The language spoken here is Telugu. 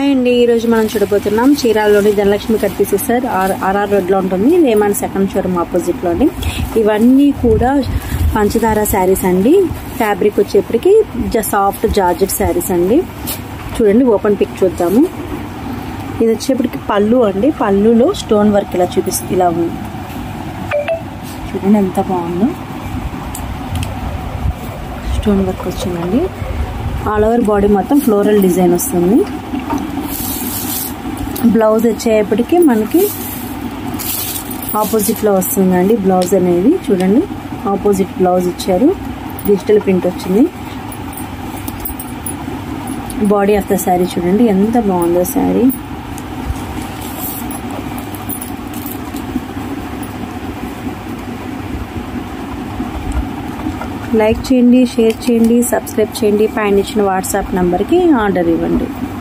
హాయ్ అండి ఈరోజు మనం చూడబోతున్నాం చీరాలలోని Dhanalakshmi cut pieces sir R RR రోడ్లో ఉంటుంది రేమాన్ సెకండ్ షోరూమ్ ఆపోజిట్లోని ఇవన్నీ కూడా పంచదార శారీస్ అండి ఫ్యాబ్రిక్ వచ్చేప్పటికి సాఫ్ట్ జార్జెట్ శారీస్ అండి చూడండి ఓపెన్ పిక్ చూద్దాము ఇది వచ్చేప్పటికి పళ్ళు అండి పళ్ళులో స్టోన్ వర్క్ ఇలా చూపిస్తుంది ఇలా ఉంది చూడండి ఎంత బాగుందో స్టోన్ వర్క్ వచ్చిందండి ఆల్ ఓవర్ బాడీ మొత్తం ఫ్లోరల్ డిజైన్ వస్తుంది బ్లౌజ్ వచ్చేప్పటికి మనకి ఆపోజిట్లో వస్తుందండి బ్లౌజ్ అనేది చూడండి ఆపోజిట్ బ్లౌజ్ ఇచ్చారు డిజిటల్ ప్రింట్ వచ్చింది బాడీ ఆఫ్ ద శారీ చూడండి ఎంత బాగుందో శారీ లైక్ చేయండి షేర్ చేయండి సబ్స్క్రైబ్ చేయండి పైన ఇచ్చిన వాట్సాప్ నెంబర్కి ఆర్డర్ ఇవ్వండి